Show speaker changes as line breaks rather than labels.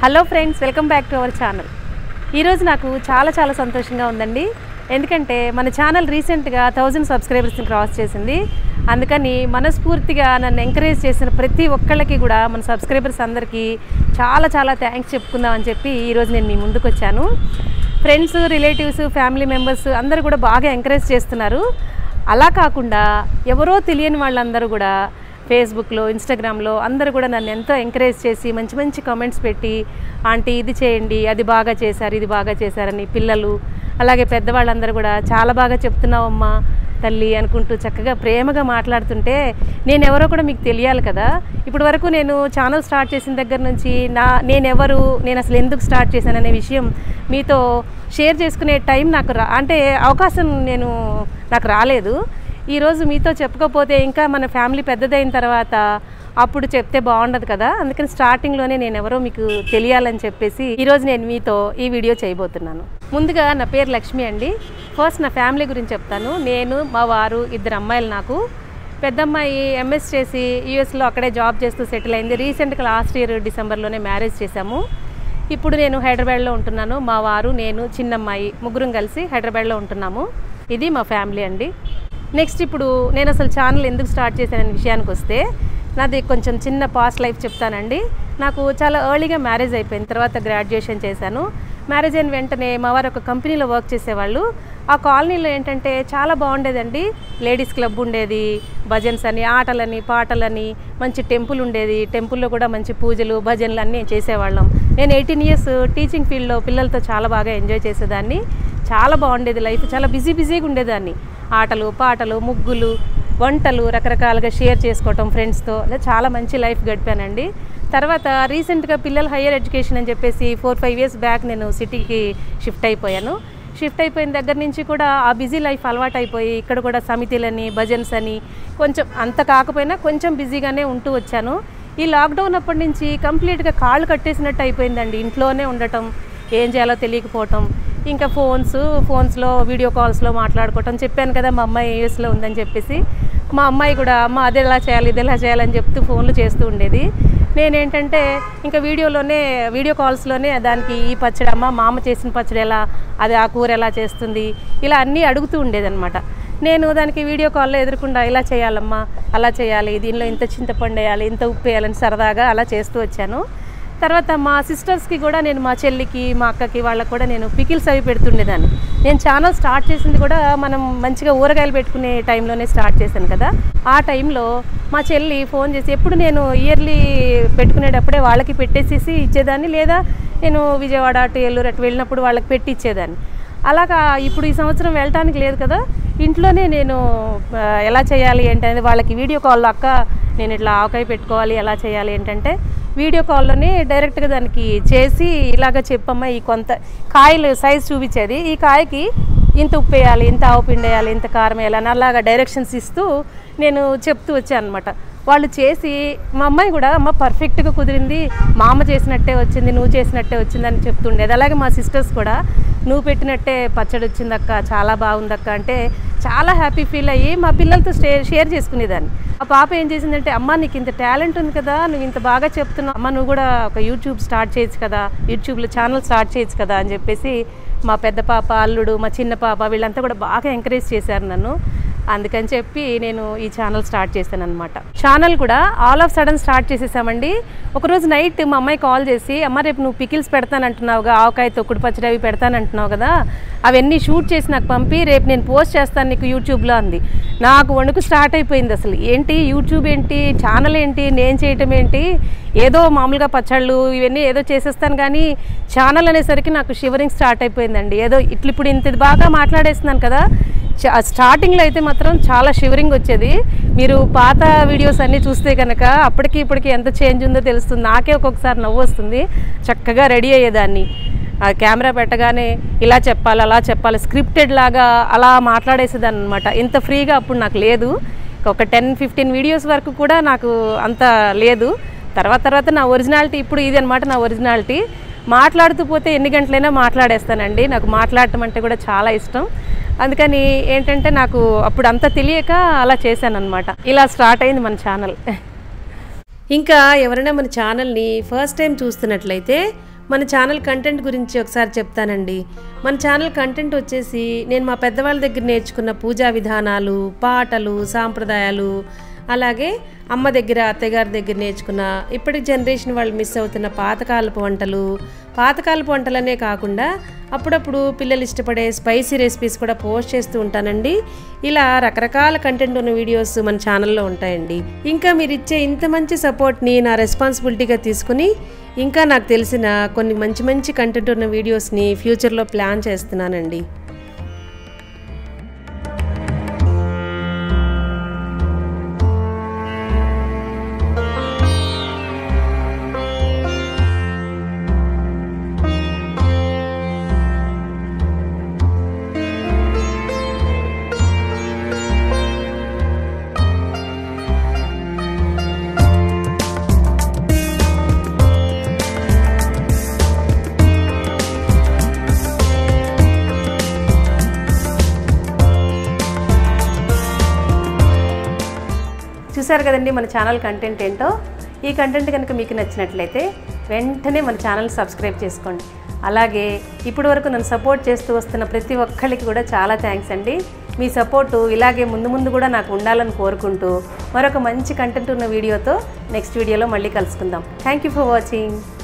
hello friends welcome back to our channel ఈరోజు నాకు చాలా చాలా సంతోషంగా ఉందండి ఎందుకంటే మన ఛానల్ రీసెంట్గా థౌజండ్ సబ్స్క్రైబర్స్ని క్రాస్ చేసింది అందుకని మనస్ఫూర్తిగా నన్ను ఎంకరేజ్ చేసిన ప్రతి ఒక్కళ్ళకి కూడా మన సబ్స్క్రైబర్స్ అందరికీ చాలా చాలా థ్యాంక్స్ చెప్పుకుందామని చెప్పి ఈరోజు నేను మీ ముందుకు వచ్చాను ఫ్రెండ్స్ రిలేటివ్స్ ఫ్యామిలీ మెంబర్స్ అందరూ కూడా బాగా ఎంకరేజ్ చేస్తున్నారు అలా కాకుండా ఎవరో తెలియని వాళ్ళందరూ కూడా ఫేస్బుక్లో ఇన్స్టాగ్రామ్లో అందరూ కూడా నన్ను ఎంతో ఎంకరేజ్ చేసి మంచి మంచి కామెంట్స్ పెట్టి ఆంటీ ఇది చేయండి అది బాగా చేశారు ఇది బాగా చేశారని పిల్లలు అలాగే పెద్దవాళ్ళందరూ కూడా చాలా బాగా చెప్తున్నావమ్మా తల్లి అనుకుంటూ చక్కగా ప్రేమగా మాట్లాడుతుంటే నేను ఎవరో కూడా మీకు తెలియాలి కదా ఇప్పటి వరకు నేను ఛానల్ స్టార్ట్ చేసిన దగ్గర నుంచి నా నేను ఎవరు నేను అసలు ఎందుకు స్టార్ట్ చేశాననే విషయం మీతో షేర్ చేసుకునే టైం నాకు రా అంటే అవకాశం నేను నాకు రాలేదు ఈరోజు మీతో చెప్పకపోతే ఇంకా మన ఫ్యామిలీ పెద్దదైన తర్వాత అప్పుడు చెప్తే బాగుండదు కదా అందుకని స్టార్టింగ్లోనే నేను ఎవరో మీకు తెలియాలని చెప్పేసి ఈరోజు నేను మీతో ఈ వీడియో చేయబోతున్నాను ముందుగా నా పేరు లక్ష్మి అండి ఫస్ట్ నా ఫ్యామిలీ గురించి చెప్తాను నేను మా వారు ఇద్దరు అమ్మాయిలు నాకు పెద్దమ్మాయి ఎంఎస్ చేసి యూఎస్లో అక్కడే జాబ్ చేస్తూ సెటిల్ అయింది రీసెంట్గా లాస్ట్ ఇయర్ డిసెంబర్లోనే మ్యారేజ్ చేశాము ఇప్పుడు నేను హైదరాబాద్లో ఉంటున్నాను మా వారు నేను చిన్నమ్మాయి ముగ్గురం కలిసి హైదరాబాద్లో ఉంటున్నాము ఇది మా ఫ్యామిలీ అండి నెక్స్ట్ ఇప్పుడు నేను అసలు ఛానల్ ఎందుకు స్టార్ట్ చేశాననే విషయానికి వస్తే నాది కొంచెం చిన్న పాస్ట్ లైఫ్ చెప్తానండి నాకు చాలా ఎర్లీగా మ్యారేజ్ అయిపోయిన తర్వాత గ్రాడ్యుయేషన్ చేశాను మ్యారేజ్ అయిన వెంటనే మా వారు ఒక కంపెనీలో వర్క్ చేసేవాళ్ళు ఆ కాలనీలో ఏంటంటే చాలా బాగుండేదండి లేడీస్ క్లబ్ ఉండేది భజన్స్ అని ఆటలని పాటలని మంచి టెంపుల్ ఉండేది టెంపుల్లో కూడా మంచి పూజలు భజనలు అన్నీ చేసేవాళ్ళం నేను ఎయిటీన్ ఇయర్స్ టీచింగ్ ఫీల్డ్లో పిల్లలతో చాలా బాగా ఎంజాయ్ చేసేదాన్ని చాలా బాగుండేది లైఫ్ చాలా బిజీ బిజీగా ఉండేదాన్ని ఆటలు పాటలు ముగ్గులు వంటలు రకరకాలుగా షేర్ చేసుకోవటం ఫ్రెండ్స్తో అలా చాలా మంచి లైఫ్ గడిపానండి తర్వాత రీసెంట్గా పిల్లలు హయ్యర్ ఎడ్యుకేషన్ అని చెప్పేసి ఫోర్ ఫైవ్ ఇయర్స్ బ్యాక్ నేను సిటీకి షిఫ్ట్ అయిపోయాను షిఫ్ట్ అయిపోయిన దగ్గర నుంచి కూడా ఆ బిజీ లైఫ్ అలవాటు అయిపోయి ఇక్కడ కూడా సమితిలని భజన్స్ అని కొంచెం అంత కాకపోయినా కొంచెం బిజీగానే ఉంటూ వచ్చాను ఈ లాక్డౌన్ అప్పటి నుంచి కంప్లీట్గా కాళ్ళు కట్టేసినట్టు అయిపోయిందండి ఇంట్లోనే ఉండటం ఏం చేయాలో తెలియకపోవటం ఇంకా ఫోన్స్ ఫోన్స్లో వీడియో కాల్స్లో మాట్లాడుకోవటం చెప్పాను కదా మా అమ్మాయి యూఎస్లో ఉందని చెప్పేసి మా అమ్మాయి కూడా అమ్మ అది ఎలా చేయాలి ఇది ఎలా చేయాలని చెప్తూ ఫోన్లు చేస్తూ ఉండేది నేనేంటంటే ఇంకా వీడియోలోనే వీడియో కాల్స్లోనే దానికి ఈ పచ్చడి అమ్మ మా అమ్మ చేసిన పచ్చడి ఎలా అది ఆ కూర ఎలా చేస్తుంది ఇలా అన్నీ అడుగుతూ ఉండేదన్నమాట నేను దానికి వీడియో కాల్లో ఎదురకుండా ఇలా చేయాలమ్మా అలా చేయాలి దీనిలో ఇంత చింతపండు వేయాలి ఇంత ఉప్పు వేయాలని సరదాగా అలా చేస్తూ వచ్చాను తర్వాత మా సిస్టర్స్కి కూడా నేను మా చెల్లికి మా అక్కకి వాళ్ళకి కూడా నేను పికిల్స్ అవి పెడుతుండేదాన్ని నేను ఛానల్ స్టార్ట్ చేసింది కూడా మనం మంచిగా ఊరగాయలు పెట్టుకునే టైంలోనే స్టార్ట్ చేశాను కదా ఆ టైంలో మా చెల్లి ఫోన్ చేసి ఎప్పుడు నేను ఇయర్లీ పెట్టుకునేటప్పుడే వాళ్ళకి పెట్టేసేసి ఇచ్చేదాన్ని లేదా నేను విజయవాడ అటు ఏలూరు అటు వెళ్ళినప్పుడు వాళ్ళకి పెట్టి ఇచ్చేదాన్ని అలాగా ఇప్పుడు ఈ సంవత్సరం వెళ్ళటానికి లేదు కదా ఇంట్లోనే నేను ఆ, ఎలా చేయాలి ఏంటనేది వాళ్ళకి వీడియో కాల్లో అక్క నేను ఇట్లా ఆవకాయ పెట్టుకోవాలి ఎలా చేయాలి ఏంటంటే వీడియో కాల్లోనే డైరెక్ట్గా దానికి చేసి ఇలాగ చెప్పమ్మా ఈ కొంత కాయలు సైజ్ చూపించేది ఈ కాయకి ఇంత ఉప్పు వేయాలి ఇంత ఆవు పిండి వేయాలి ఇంత కారం వేయాలి అని అలాగా డైరెక్షన్స్ ఇస్తూ నేను చెప్తూ వచ్చాను అనమాట వాళ్ళు చేసి మా అమ్మాయి కూడా అమ్మ పర్ఫెక్ట్గా కుదిరింది మా అమ్మ చేసినట్టే వచ్చింది నువ్వు చేసినట్టే వచ్చిందని చెప్తుండేది అలాగే మా సిస్టర్స్ కూడా నువ్వు పెట్టినట్టే పచ్చడి వచ్చిందక్క చాలా బాగుందక్క అంటే చాలా హ్యాపీ ఫీల్ అయ్యి మా పిల్లలతో షేర్ షేర్ చేసుకునేదాన్ని ఆ పాప ఏం చేసిందంటే అమ్మ నీకు ఇంత టాలెంట్ ఉంది కదా నువ్వు ఇంత బాగా చెప్తున్నావు అమ్మ నువ్వు కూడా ఒక యూట్యూబ్ స్టార్ట్ చేయొచ్చు కదా యూట్యూబ్లో ఛానల్ స్టార్ట్ చేయొచ్చు కదా అని చెప్పేసి మా పెద్ద పాప అల్లుడు మా చిన్న పాప వీళ్ళంతా కూడా బాగా ఎంకరేజ్ చేశారు నన్ను అందుకని చెప్పి నేను ఈ ఛానల్ స్టార్ట్ చేశాను అనమాట ఛానల్ కూడా ఆల్ ఆఫ్ సడన్ స్టార్ట్ చేసేసామండి ఒకరోజు నైట్ మా అమ్మాయి కాల్ చేసి అమ్మ రేపు నువ్వు పికిల్స్ పెడతానంటున్నావుగా ఆవకాయ తొక్కుడు పచ్చడి అవి పెడతానంటున్నావు కదా అవన్నీ షూట్ చేసి నాకు పంపి రేపు నేను పోస్ట్ చేస్తాను నీకు యూట్యూబ్లో అంది నాకు వణుకు స్టార్ట్ అయిపోయింది అసలు ఏంటి యూట్యూబ్ ఏంటి ఛానల్ ఏంటి నేను చేయటం ఏంటి ఏదో మామూలుగా పచ్చళ్ళు ఇవన్నీ ఏదో చేసేస్తాను కానీ ఛానల్ అనేసరికి నాకు షివరింగ్ స్టార్ట్ అయిపోయిందండి ఏదో ఇట్లా ఇప్పుడు ఇంత ఇది బాగా మాట్లాడేస్తున్నాను కదా చ- స్టార్టింగ్లో అయితే మాత్రం చాలా షివరింగ్ వచ్చేది మీరు పాత వీడియోస్ అన్నీ చూస్తే కనుక అప్పటికి ఇప్పటికి ఎంత చేంజ్ ఉందో తెలుస్తుంది నాకే ఒక్కొక్కసారి నవ్వు వస్తుంది చక్కగా రెడీ అయ్యేదాన్ని ఆ కెమెరా పెట్టగానే ఇలా చెప్పాలి అలా చెప్పాలి స్క్రిప్టెడ్ లాగా అలా మాట్లాడేసేదాన్ని అనమాట ఇంత ఫ్రీగా అప్పుడు నాకు లేదు ఒక టెన్ ఫిఫ్టీన్ వీడియోస్ వరకు కూడా నాకు అంత లేదు తర్వాత తర్వాత నా ఒరిజినాలిటీ ఇప్పుడు ఇది అనమాట నా ఒరిజినాలిటీ మాట్లాడుతూ పోతే ఎన్ని గంటలైనా మాట్లాడేస్తానండి నాకు మాట్లాడటం అంటే కూడా చాలా ఇష్టం అందుకని ఏంటంటే నాకు అప్పుడు అంత తెలియక అలా చేశాను అనమాట ఇలా స్టార్ట్ అయింది మన ఛానల్ ఇంకా ఎవరైనా మన ఛానల్ని ఫస్ట్ టైం చూస్తున్నట్లయితే మన ఛానల్ కంటెంట్ గురించి ఒకసారి చెప్తానండి మన ఛానల్ కంటెంట్ వచ్చేసి నేను మా పెద్దవాళ్ళ దగ్గర నేర్చుకున్న పూజా విధానాలు పాటలు సాంప్రదాయాలు అలాగే అమ్మ దగ్గర అత్తగారి దగ్గర నేర్చుకున్న ఇప్పటి జనరేషన్ వాళ్ళు మిస్ అవుతున్న పాతకాలపు వంటలు పాతకాలపు వంటలనే కాకుండా అప్పుడప్పుడు పిల్లలు ఇష్టపడే స్పైసీ రెసిపీస్ కూడా పోస్ట్ చేస్తూ ఉంటానండి ఇలా రకరకాల కంటెంట్ ఉన్న వీడియోస్ మన ఛానల్లో ఉంటాయండి ఇంకా మీరు ఇచ్చే ఇంత మంచి సపోర్ట్ని నా రెస్పాన్సిబిలిటీగా తీసుకుని ఇంకా నాకు తెలిసిన కొన్ని మంచి మంచి కంటెంట్ ఉన్న వీడియోస్ని ఫ్యూచర్లో ప్లాన్ చేస్తున్నానండి చూసారు కదండి మన ఛానల్ కంటెంట్ ఏంటో ఈ కంటెంట్ కనుక మీకు నచ్చినట్లయితే వెంటనే మన ఛానల్ సబ్స్క్రైబ్ చేసుకోండి అలాగే ఇప్పటి వరకు నన్ను సపోర్ట్ చేస్తూ వస్తున్న ప్రతి ఒక్కళ్ళకి కూడా చాలా థ్యాంక్స్ అండి మీ సపోర్టు ఇలాగే ముందు ముందు కూడా నాకు ఉండాలని కోరుకుంటూ మరొక మంచి కంటెంట్ ఉన్న వీడియోతో నెక్స్ట్ వీడియోలో మళ్ళీ కలుసుకుందాం థ్యాంక్ యూ ఫర్ వాచింగ్